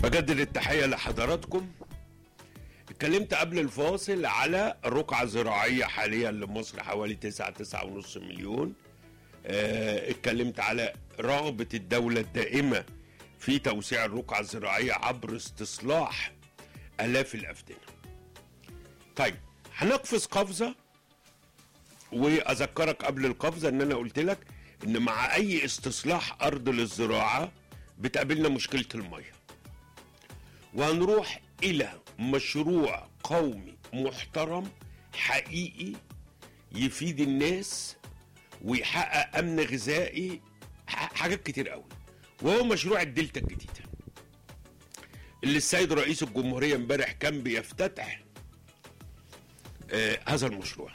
بجدد التحية لحضراتكم اتكلمت قبل الفاصل على رقعة زراعية حاليا لمصر حوالي 9 9.5 مليون اه اتكلمت على رغبة الدولة الدائمة في توسيع الرقعة الزراعية عبر استصلاح آلاف الأفدنة طيب هنقفز قفزة وأذكرك قبل القفزة إن أنا قلت لك إن مع أي استصلاح أرض للزراعة بتقابلنا مشكلة المية وهنروح إلى مشروع قومي محترم حقيقي يفيد الناس ويحقق أمن غذائي ح- حاجات كتير قوي وهو مشروع الدلتا الجديدة اللي السيد رئيس الجمهورية امبارح كان بيفتتح آه هذا المشروع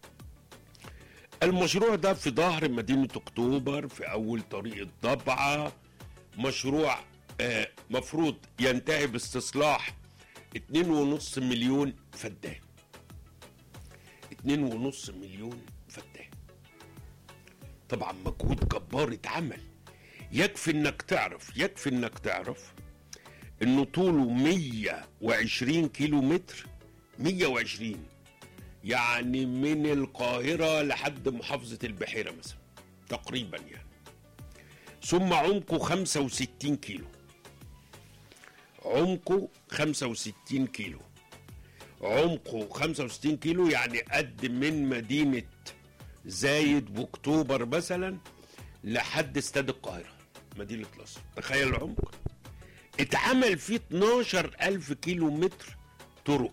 المشروع ده في ظهر مدينة أكتوبر في أول طريق الضبعة مشروع آه مفروض ينتهي باستصلاح 2.5 مليون فدان 2.5 مليون فدان طبعا مجهود جبار اتعمل يكفي انك تعرف يكفي انك تعرف انه طوله 120 كيلو متر 120 يعني من القاهرة لحد محافظة البحيرة مثلا تقريبا يعني ثم عمقه 65 كيلو عمقه 65 كيلو عمقه 65 كيلو يعني قد من مدينة زايد واكتوبر مثلا لحد استاد القاهرة مدينة الأقصر تخيل العمق اتعمل فيه 12 ألف كيلو متر طرق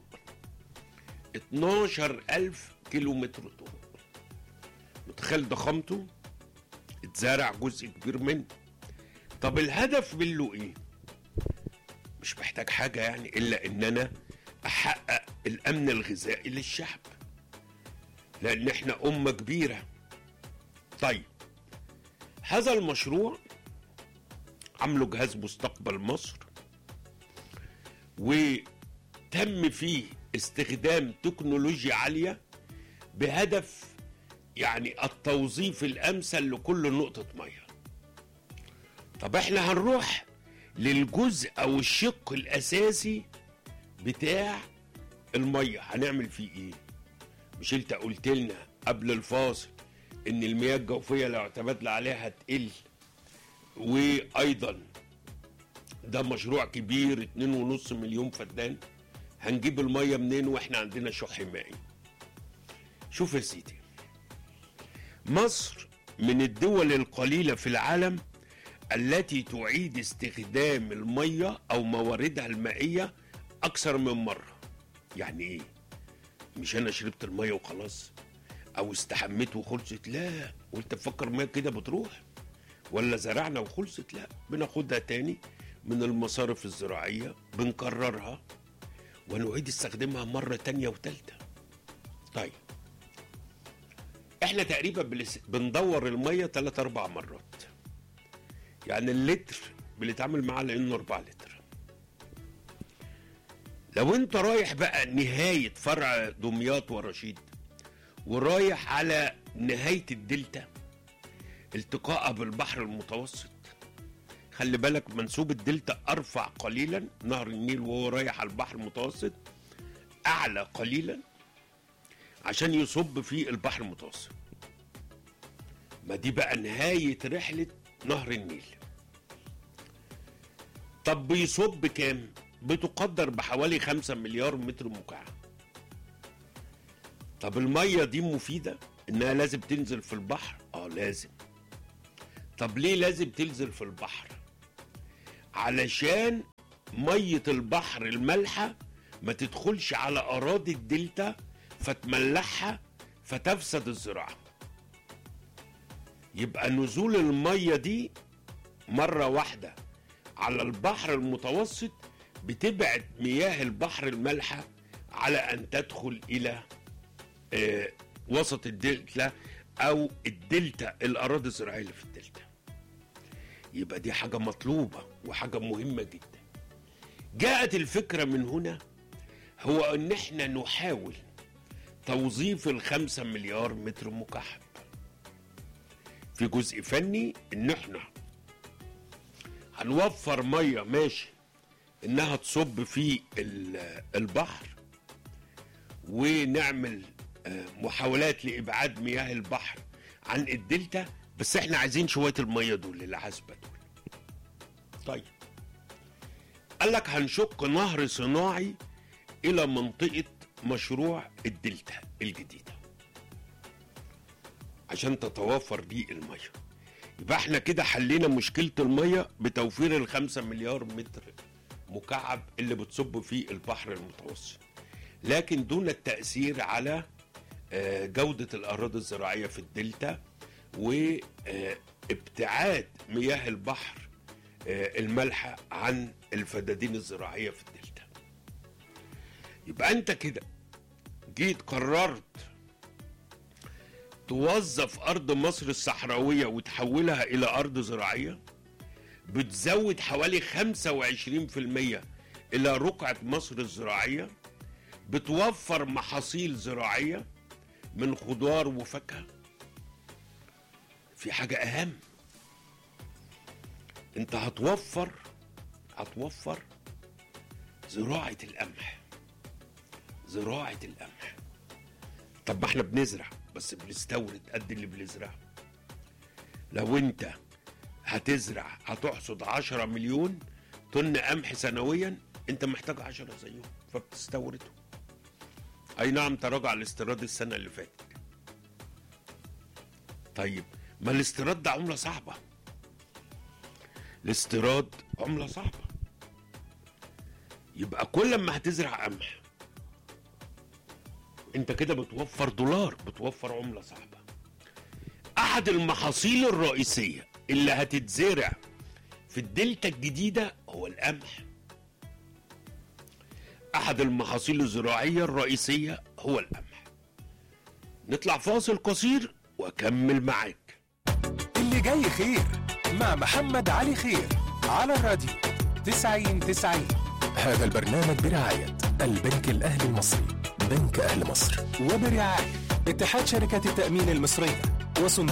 12 ألف كيلو متر طرق متخيل ضخامته اتزرع جزء كبير منه طب الهدف منه ايه مش محتاج حاجة يعني إلا إن أنا أحقق الأمن الغذائي للشعب لأن إحنا أمة كبيرة طيب هذا المشروع عملوا جهاز مستقبل مصر وتم فيه استخدام تكنولوجيا عالية بهدف يعني التوظيف الأمثل لكل نقطة مية طب احنا هنروح للجزء او الشق الاساسي بتاع الميه هنعمل فيه ايه مش انت قلت لنا قبل الفاصل ان المياه الجوفيه لو اعتمدنا عليها هتقل وايضا ده مشروع كبير 2.5 مليون فدان هنجيب الميه منين واحنا عندنا شح مائي شوف يا سيدي مصر من الدول القليله في العالم التي تعيد استخدام المية أو مواردها المائية أكثر من مرة يعني إيه؟ مش أنا شربت المية وخلاص أو استحميت وخلصت لا وأنت تفكر مية كده بتروح ولا زرعنا وخلصت لا بناخدها تاني من المصارف الزراعية بنكررها ونعيد استخدامها مرة تانية وتالتة طيب احنا تقريبا بلس- بندور المية تلات أربع مرات يعني اللتر بنتعامل معاه لانه 4 لتر لو انت رايح بقى نهاية فرع دمياط ورشيد ورايح على نهاية الدلتا التقاء بالبحر المتوسط خلي بالك منسوب الدلتا ارفع قليلا نهر النيل وهو رايح على البحر المتوسط اعلى قليلا عشان يصب في البحر المتوسط ما دي بقى نهاية رحلة نهر النيل طب بيصب كام بتقدر بحوالي خمسة مليار متر مكعب طب المية دي مفيدة انها لازم تنزل في البحر اه لازم طب ليه لازم تنزل في البحر علشان مية البحر المالحة ما تدخلش على اراضي الدلتا فتملحها فتفسد الزراعه يبقى نزول المية دي مرة واحدة على البحر المتوسط بتبعد مياه البحر المالحة على أن تدخل إلى آه، وسط الدلتا أو الدلتا الأراضي الزراعية اللي في الدلتا يبقى دي حاجة مطلوبة وحاجة مهمة جدا جاءت الفكرة من هنا هو أن احنا نحاول توظيف الخمسة مليار متر مكعب في جزء فني ان احنا هنوفر ميه ماشي انها تصب في ال- البحر ونعمل آه، محاولات لابعاد مياه البحر عن الدلتا بس احنا عايزين شويه الميه دول العذبه دول طيب قال لك هنشق نهر صناعي الى منطقه مشروع الدلتا الجديده عشان تتوافر دي الميه يبقى احنا كده حلينا مشكله الميه بتوفير الخمسة مليار متر مكعب اللي بتصب في البحر المتوسط لكن دون التاثير على آه، جوده الاراضي الزراعيه في الدلتا وابتعاد مياه البحر آه، المالحه عن الفدادين الزراعيه في الدلتا يبقى انت كده جيت قررت توظف ارض مصر الصحراويه وتحولها الى ارض زراعيه بتزود حوالي 25% الى رقعه مصر الزراعيه بتوفر محاصيل زراعيه من خضار وفاكهه في حاجه اهم انت هتوفر هتوفر زراعه القمح زراعه القمح طب ما احنا بنزرع بس بنستورد قد اللي بنزرعه لو انت هتزرع هتحصد 10 مليون طن قمح سنويا انت محتاج 10 زيهم فبتستورده اي نعم تراجع الاستيراد السنه اللي فاتت طيب ما الاستيراد ده عمله صعبه الاستيراد عمله صعبه يبقى كل ما هتزرع قمح انت كده بتوفر دولار بتوفر عمله صعبه احد المحاصيل الرئيسيه اللي هتتزرع في الدلتا الجديده هو القمح احد المحاصيل الزراعيه الرئيسيه هو القمح نطلع فاصل قصير واكمل معاك اللي جاي خير مع محمد علي خير على الراديو 90 90 هذا البرنامج برعاية البنك الأهلي المصري بنك أهل مصر وبرعاية اتحاد شركات التأمين المصرية وصندوق